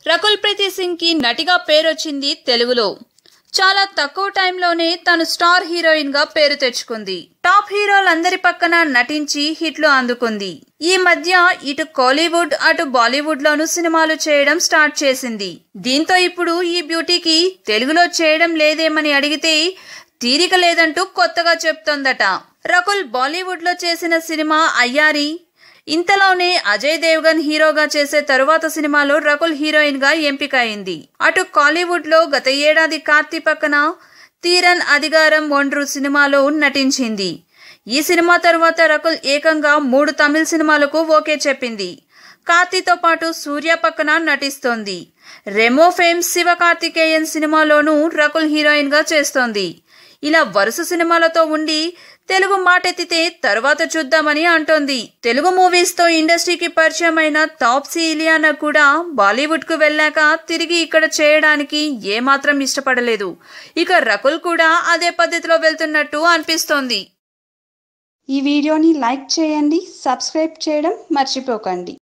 రకుల్ ప్రీతి సింగ్ కి నటిగా పేరొచ్చింది తెలుగులో చాలా తక్కువ టైంలోనే తను స్టార్ హీరోయిన్ గా పేరు తెచ్చుకుంది టాప్ హీరోలందరి పక్కన నటించి హిట్లు అందుకుంది ఈ మధ్య ఇటు కోలీవుడ్ అటు బాలీవుడ్ లోను సినిమాలు చేయడం స్టార్ట్ చేసింది దీంతో ఇప్పుడు ఈ బ్యూటీకి తెలుగులో చేయడం లేదేమని అడిగితే తీరిక లేదంటూ కొత్తగా చెప్తోందట రకుల్ బాలీవుడ్ లో చేసిన సినిమా అయ్యారి ఇంతలోనే అజయ్ దేవ్గన్ హీరోగా చేసే తరువాత సినిమాలో రకుల్ హీరోయిన్ గా ఎంపికైంది అటు కాలీవుడ్ లో గత ఏడాది కార్తీ పక్కన తీరన్ అధికారం ఒండ్రు సినిమాలో నటించింది ఈ సినిమా తరువాత రకుల్ ఏకంగా మూడు తమిళ సినిమాలకు ఓకే చెప్పింది కార్తీతో పాటు సూర్య పక్కన నటిస్తోంది రెమో ఫేమ్ శివ కార్తికేయన్ సినిమాలోనూ రకుల్ హీరోయిన్ గా చేస్తోంది ఇలా వరుస సినిమాలతో ఉండి తెలుగు మాటెత్తితే తరువాత చూద్దామని అంటోంది తెలుగు మూవీస్ తో ఇండస్ట్రీకి పరిచయమైన తాప్సీ ఇలియానా కూడా బాలీవుడ్ కు వెళ్ళాక తిరిగి ఇక్కడ చేయడానికి ఏమాత్రం ఇష్టపడలేదు ఇక రకుల్ కూడా అదే పద్ధతిలో వెళ్తున్నట్టు అనిపిస్తోంది ఈ వీడియోని లైక్ చేయండి సబ్స్క్రైబ్ చేయడం మర్చిపోకండి